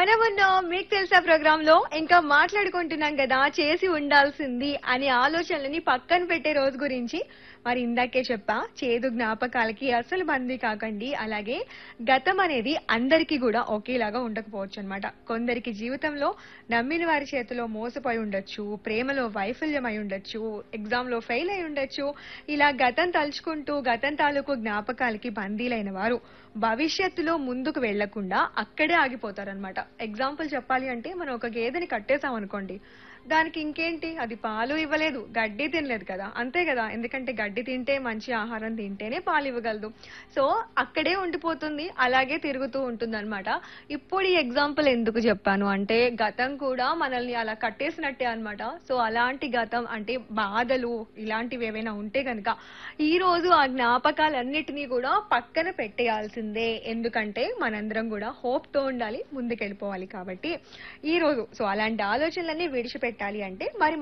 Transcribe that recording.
మనమున్నాం మీకు తెలుసా ప్రోగ్రామ్ లో ఇంకా మాట్లాడుకుంటున్నాం కదా చేసి ఉండాల్సింది అనే ఆలోచనలని పక్కన పెట్టే రోజు గురించి మరి ఇందాకే చెప్పా చేదు జ్ఞాపకాలకి అసలు బందీ కాకండి అలాగే గతం అనేది అందరికీ కూడా ఒకేలాగా ఉండకపోవచ్చు అన్నమాట కొందరికి జీవితంలో నమ్మిన వారి చేతిలో మోసపోయి ఉండొచ్చు ప్రేమలో వైఫల్యం అయి ఉండొచ్చు ఎగ్జామ్ లో ఫెయిల్ అయి ఉండొచ్చు ఇలా గతం తలుచుకుంటూ గతం తాలూకు జ్ఞాపకాలకి బందీలైన వారు భవిష్యత్తులో ముందుకు వెళ్లకుండా అక్కడే ఆగిపోతారనమాట ఎగ్జాంపుల్ చెప్పాలి అంటే మనం ఒక గేదెని కట్టేసాం అనుకోండి దానికి ఇంకేంటి అది పాలు ఇవ్వలేదు గడ్డి తినలేదు కదా అంతే కదా ఎందుకంటే గడ్డి తింటే మంచి ఆహారం తింటేనే పాలు ఇవ్వగలదు సో అక్కడే ఉండిపోతుంది అలాగే తిరుగుతూ ఉంటుంది అనమాట ఇప్పుడు ఈ ఎగ్జాంపుల్ ఎందుకు చెప్పాను అంటే గతం కూడా మనల్ని అలా కట్టేసినట్టే అన్నమాట సో అలాంటి గతం అంటే బాధలు ఇలాంటివి ఏవైనా ఉంటే కనుక ఈ రోజు ఆ జ్ఞాపకాలన్నిటినీ కూడా పక్కన పెట్టేయాల్సిందే ఎందుకంటే మనందరం కూడా హోప్ తో ఉండాలి ముందుకెళ్ళిపోవాలి కాబట్టి ఈ రోజు సో అలాంటి ఆలోచనలన్నీ విడిచిపెట్టాలి అంటే మరి